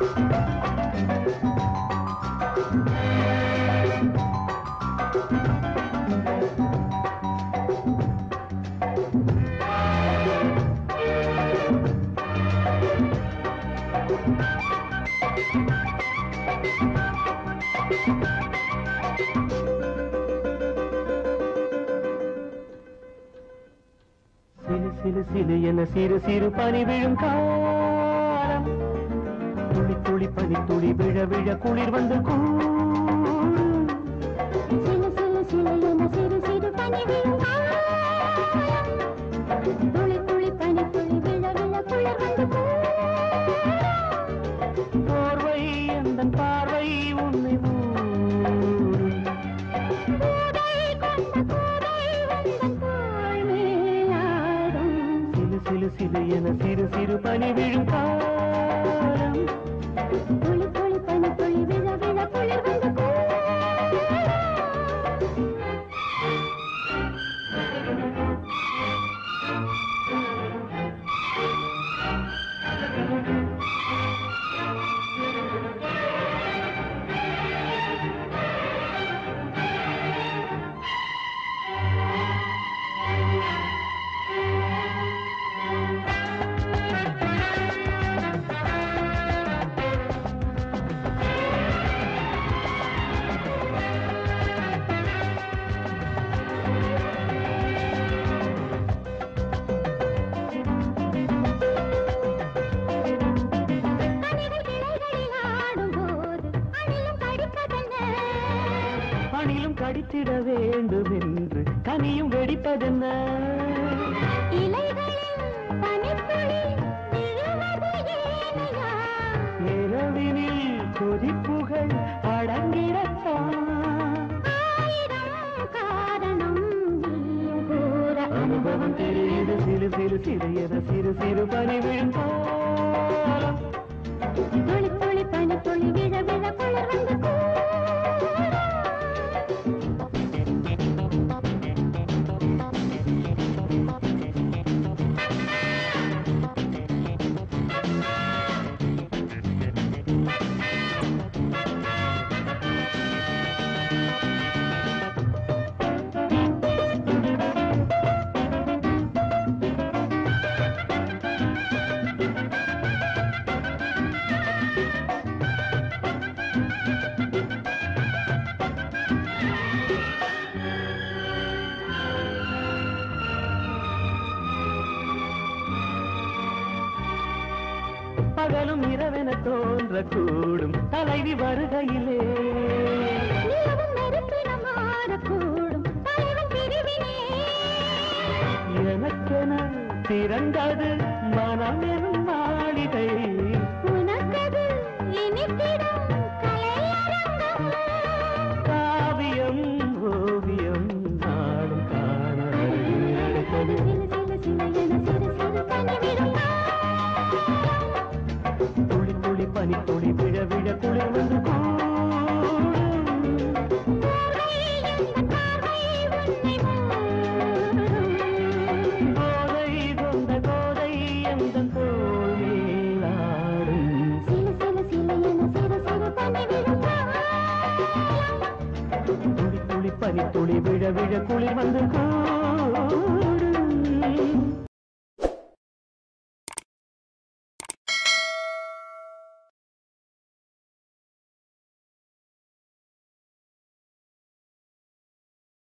சிலு சிலு சிலு என சிறு சிறு பனி விழும் காலம் துளி துளி பனி துளி விழ விழ குளிர் வந்து கூடும் சிலு சிலு சிலு என சிறு சிறு பனி விழும் காலம். துளி துளி பனி துளி விழ விழ குளிர் வந்து போர்வை எந்த பார்வை உன்னை மூடும் கூடை கொண்ட கூடை வந்தன் தோள் மேலாடும். சிலு சிலு சிலு என சிறு சிறு பனி விழும் காலம் துளி துளி பனி துளி விழ விழ குளிர் வந்து கூடும். கனிகள் கிளைகளில் ஆடும்போது அணிலும் கடிப்பதென்ன? பணிலும் கடித்திட வேண்டும் என்று கனியும் வெடிப்பதென்ன இலைகளில் பனித்துளி விழுவது ஏனையா? நிலவினில் கொதிப்புகள் அடங்கிடத்தான் ஆயிரம் காரணம் நீயும் கூற அனுபவம் தெரியுது சிறு சிறு சிறியத சிறு சிறு பனி விழும் காலம் துளி துளி பனி துளி விழ விழ குளிர் வந்து கூடும். பகலும் இரவென தோன்றக்கூடும் தலைவி வருகையிலே நிலவும் நெருப்பினம் ஆடக்கூடும் தலைவன் பிரிவினே எனக்கென திறந்தது மனம் எனும் மாளிகை உனக்கது இனித்திடும் கலையரங்கம் காவியம் ஓவியம் நாடும் காண நடப்பது சிலு சிலு சிலு என சிறு சிறு பனி விழும் துளி துளி பனி துளி விழ விழ குளிர் வந்து கூடும் பார்வை எந்த பார்வை உன்னை மூடும். கோதை கொண்ட கோதை எந்த தோல் மேலாடும் சிலு சிலு சிலு என சிறு சிறு பனி விழும் துளி துளி பனி துளி விழ விழ குளிர் வந்து கூடும்